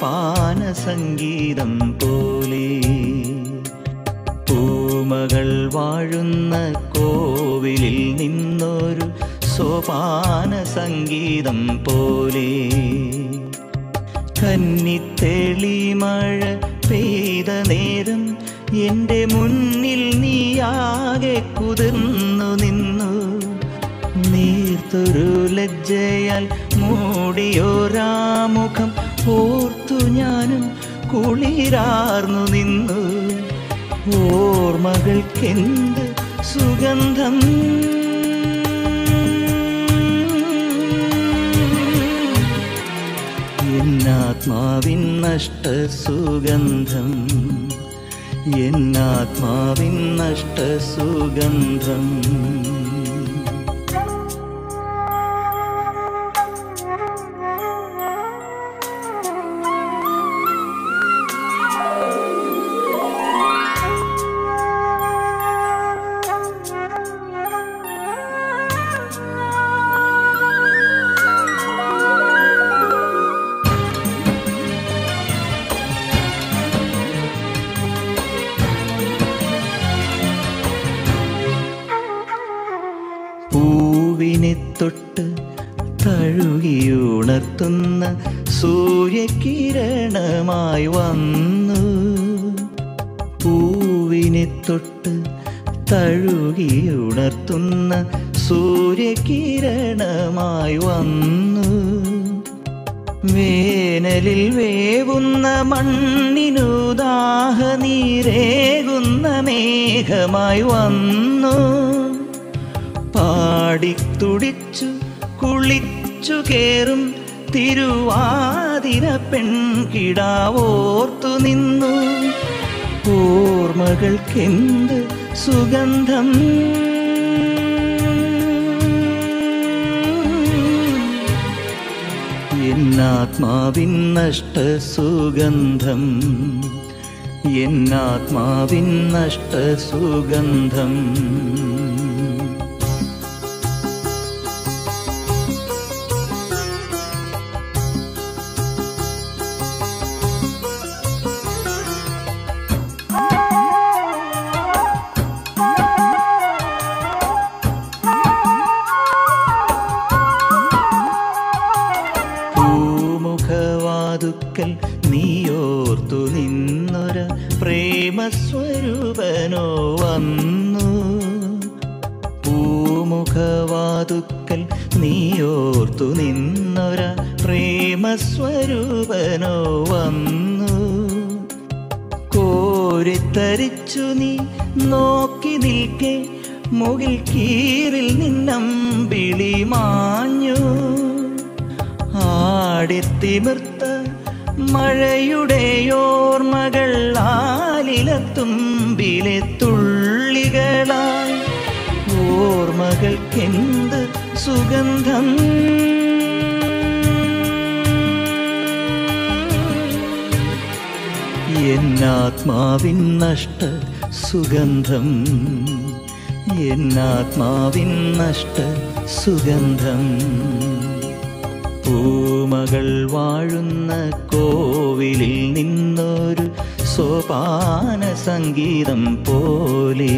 സോപാന സംഗീതം പോലെ പൂമകൾ വാഴുന്ന കോവിലിൽ നിന്നൊരു സോപാന സംഗീതം പോലെ കന്നിത്തെളി മഴ പെയ്ത നേരം എൻ്റെ മുന്നിൽ നീയാകെ കുതിർന്നു നിന്നു നീർത്തൊരു ലജ്ജയാൽ മൂടിയോരാമുഖം ഓർത്തു ഞാനും കുളിരാർന്നു നിന്നു ഓർമ്മകൾക്കെന്ത് സുഗന്ധം എന്നാത്മാവിൻ നഷ്ട സുഗന്ധം എന്നാത്മാവിൻ നഷ്ട സുഗന്ധം പൂവിനെ തൊട്ട് തഴുകിയുണർത്തുന്ന സൂര്യകിരണമായി വന്നു പൂവിനെ തൊട്ട് തഴുകിയുണർത്തുന്ന സൂര്യകിരണമായി വന്നു വേനലിൽ വേവുന്ന മണ്ണിനു ദാഹനീരേകുന്ന മേഘമായി വന്നു പാടിത്തുടിച്ചു കുളിച്ചു കേറും തിരുവാതിര പെൺകിടാവോർത്തു നിന്നു ഓർമ്മകൾക്കെന്ത് സുഗന്ധം എന്നാത്മാവിൻ നഷ്ട സുഗന്ധം എന്നാത്മാവിൻ നഷ്ട സുഗന്ധം പൂമുഖവാതുക്കൽ നീയോർത്തു നിന്നൊര പ്രേമസ്വരൂപനോ വന്നു പൂമുഖവാതുക്കൽ നീയോർത്തു നിന്നൊര പ്രേമസ്വരൂപനോ വന്നു കോരിത്തരിച്ചു നീ നോക്കി നിൽക്കെ മുകിൽ കീറിൽ നിന്നം വിളി മാഞ്ഞു ആടിത്തിമിർത്ത മഴയുടെ ഓർമ്മകൾ ആലിലത്തുമ്പിലെ തുള്ളികളായി ഓർമ്മകൾക്കെന്ത് സുഗന്ധം എന്നാത്മാവിൻ നഷ്ട സുഗന്ധം എന്നാത്മാവിൻ നഷ്ട സുഗന്ധം പൂമകൾ വാഴുന്ന കോവിലിൽ നിന്നൊരു സോപാന സംഗീതം പോലെ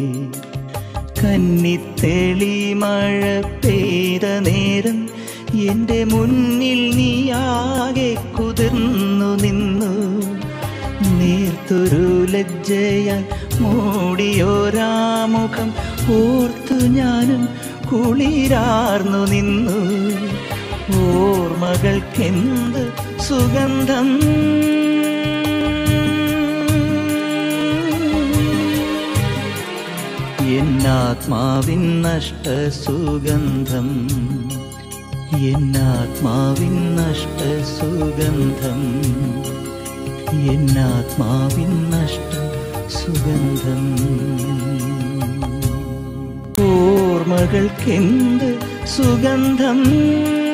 കന്നിത്തെളി മഴ പെയ്ത നേരം എൻ്റെ മുന്നിൽ നീയാകെ കുതിർന്നു നിന്നു നീർത്തൊരു ലജ്ജയാൽ മൂടിയോരാമുഖം ഓർത്തു ഞാനും കുളിരാർന്നു നിന്നു ഓർമ്മകൾക്കെന്ത് സുഗന്ധം എന്നാത്മാവിൻ നഷ്ട സുഗന്ധം എന്നാത്മാവിൻ നഷ്ട സുഗന്ധം എന്നാത്മാവിൻ നഷ്ട സുഗന്ധം ഓർമ്മകൾക്കെന്ത് സുഗന്ധം